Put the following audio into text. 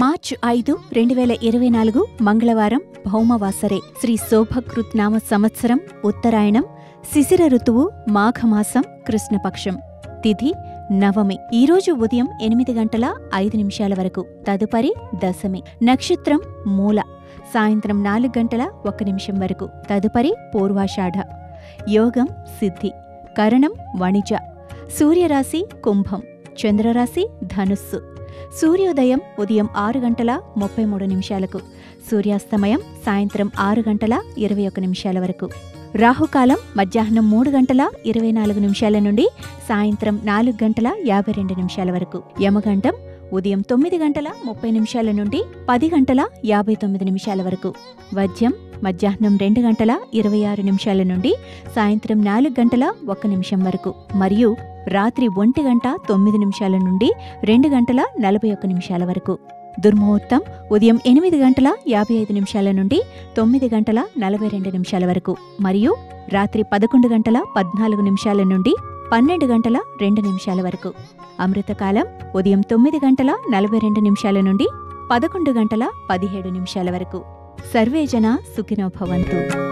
March ఐదు రెండు వేల ఇరవై నాలుగు మంగళవారం భౌమవాసరే శ్రీ శోభకృత్ నామ సంవత్సరం ఉత్తరాయణం శిశిర ఋతువు మాఘమాసం కృష్ణపక్షం తిథి నవమి ఈరోజు ఉదయం ఎనిమిది గంటల ఐదు నిమిషాల వరకు తదుపరి దశమి నక్షత్రం మూల సాయంత్రం నాలుగు గంటల ఒక్క నిమిషం వరకు తదుపరి పూర్వాషాఢ యోగం సిద్ధి కరణం వణిజ సూర్యరాశి కుంభం చంద్రరాశి ధనుస్సు సూర్యోదయం ఉదయం ఆరు గంటల ముప్పై మూడు నిమిషాలకు సూర్యాస్తమయం సాయంత్రం ఆరు గంటల ఇరవై ఒక నిమిషాల వరకు రాహుకాలం మధ్యాహ్నం మూడు గంటల ఇరవై నాలుగు నిమిషాల నుండి సాయంత్రం నాలుగు గంటల యాభై రెండు నిమిషాల వరకు యమగండం ఉదయం తొమ్మిది గంటల ముప్పై నిమిషాల నుండి పది గంటల యాభై తొమ్మిది నిమిషాల వరకు వద్యం మధ్యాహ్నం రెండు గంటల ఇరవై ఆరు నిమిషాల నుండి సాయంత్రం నాలుగు గంటల ఒక్క నిమిషం వరకు మరియు రాత్రి ఒంటి గంట తొమ్మిది నిమిషాల నుండి రెండు గంటల నలభై ఒక్క నిమిషాల వరకు దుర్ముహూర్తం ఉదయం ఎనిమిది గంటల యాభై ఐదు నిమిషాల నుండి తొమ్మిది గంటల నలభై రెండు నిమిషాల వరకు మరియు రాత్రి పదకొండు గంటల పద్నాలుగు నిమిషాల నుండి పన్నెండు గంటల రెండు నిమిషాల వరకు అమృతకాలం ఉదయం తొమ్మిది గంటల నలభై రెండు నిమిషాల నుండి పదకొండు గంటల పదిహేడు నిమిషాల వరకు సర్వేజన సుఖినో భవంతు